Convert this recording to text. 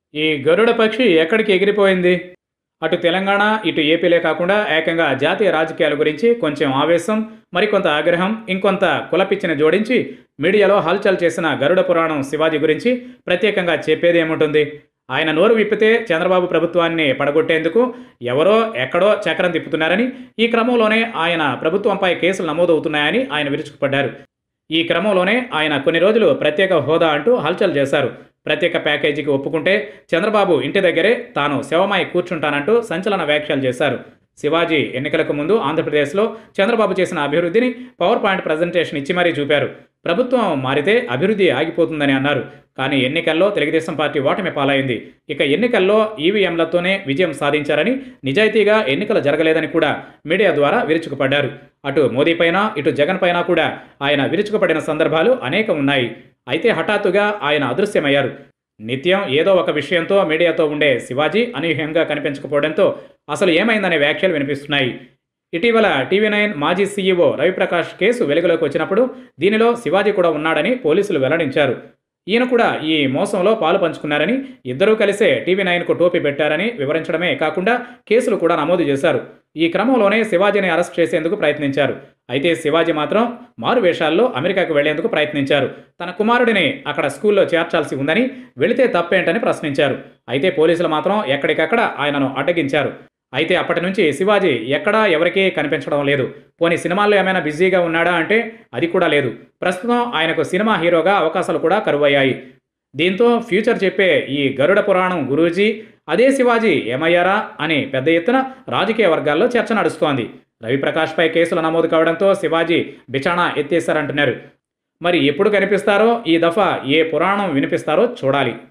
ఈ గరుడ పక్షి ఎక్కడికి ఎగిరిపోయింది అటు తెలంగాణ ఇటు ఏపీలే కాకుండా ఏకంగా జాతీయ రాజకీయాల గురించి కొంచెం ఆవేశం మరికొంత ఆగ్రహం ఇంకొంత కులపిచ్చిని జోడించి మీడియాలో హల్చల్ చేసిన గరుడ పురాణం శివాజీ గురించి ప్రత్యేకంగా చెప్పేది ఏముంటుంది ఆయన నోరు విప్పితే చంద్రబాబు ప్రభుత్వాన్ని పడగొట్టేందుకు ఎవరో ఎక్కడో చక్రం తిప్పుతున్నారని ఈ క్రమంలోనే ఆయన ప్రభుత్వంపై కేసులు నమోదవుతున్నాయని ఆయన విరుచుకుపడ్డారు ఈ క్రమంలోనే ఆయన కొన్ని రోజులు ప్రత్యేక హోదా అంటూ హల్చల్ చేశారు ప్రత్యేక ప్యాకేజీకి ఒప్పుకుంటే చంద్రబాబు ఇంటి దగ్గరే తాను శవమై కూర్చుంటానంటూ సంచలన వ్యాఖ్యలు చేశారు శివాజీ ఎన్నికలకు ముందు ఆంధ్రప్రదేశ్లో చంద్రబాబు చేసిన అభివృద్ధిని పవర్ పాయింట్ ప్రజెంటేషన్ ఇచ్చి మరీ చూపారు ప్రభుత్వం మారితే అభివృద్ధి ఆగిపోతుందని అన్నారు కానీ ఎన్నికల్లో తెలుగుదేశం పార్టీ ఓటమి పాలైంది ఇక ఎన్నికల్లో ఈవీఎంలతోనే విజయం సాధించారని నిజాయితీగా ఎన్నికలు జరగలేదని కూడా మీడియా ద్వారా విరుచుకుపడ్డారు అటు మోదీ పైన ఇటు జగన్ పైన కూడా ఆయన విరుచుకుపడిన సందర్భాలు అనేకం ఉన్నాయి అయితే హఠాత్తుగా ఆయన అదృశ్యమయ్యారు నిత్యం ఏదో ఒక విషయంతో మీడియాతో ఉండే శివాజీ అనూహ్యంగా కనిపించకపోవడంతో అసలు ఏమైందనే వ్యాఖ్యలు వినిపిస్తున్నాయి ఇటీవల టీవీ నైన్ మాజీ సీఈఓ రవిప్రకాష్ కేసు వెలుగులోకి వచ్చినప్పుడు దీనిలో శివాజీ కూడా ఉన్నాడని పోలీసులు వెల్లడించారు ఈయన కూడా ఈ మోసంలో పాలు పంచుకున్నారని ఇద్దరూ కలిసే టీవీ నైన్కు టోపీ పెట్టారని వివరించడమే కాకుండా కేసులు కూడా నమోదు చేశారు ఈ క్రమంలోనే శివాజీని అరెస్ట్ చేసేందుకు ప్రయత్నించారు అయితే శివాజీ మాత్రం మారు వేషాల్లో అమెరికాకు వెళ్లేందుకు ప్రయత్నించారు తన కుమారుడిని అక్కడ స్కూల్లో చేర్చాల్సి ఉందని వెళితే తప్పేంటని ప్రశ్నించారు అయితే పోలీసులు మాత్రం ఎక్కడికక్కడ ఆయనను అడ్డగించారు అయితే అప్పటి నుంచి శివాజీ ఎక్కడా ఎవరికీ కనిపించడం లేదు పోనీ సినిమాల్లో ఏమైనా బిజీగా ఉన్నాడా అంటే అది కూడా లేదు ప్రస్తుతం ఆయనకు సినిమా హీరోగా అవకాశాలు కూడా కరువయ్యాయి దీంతో ఫ్యూచర్ చెప్పే ఈ గరుడ పురాణం గురూజీ అదే శివాజీ ఏమయ్యారా అని పెద్ద ఎత్తున రాజకీయ వర్గాల్లో చర్చ నడుస్తోంది రవిప్రకాష్పై కేసులు నమోదు కావడంతో శివాజీ బిచాణా ఎత్తేశారంటున్నారు మరి ఎప్పుడు కనిపిస్తారో ఈ దఫా ఏ పురాణం వినిపిస్తారో చూడాలి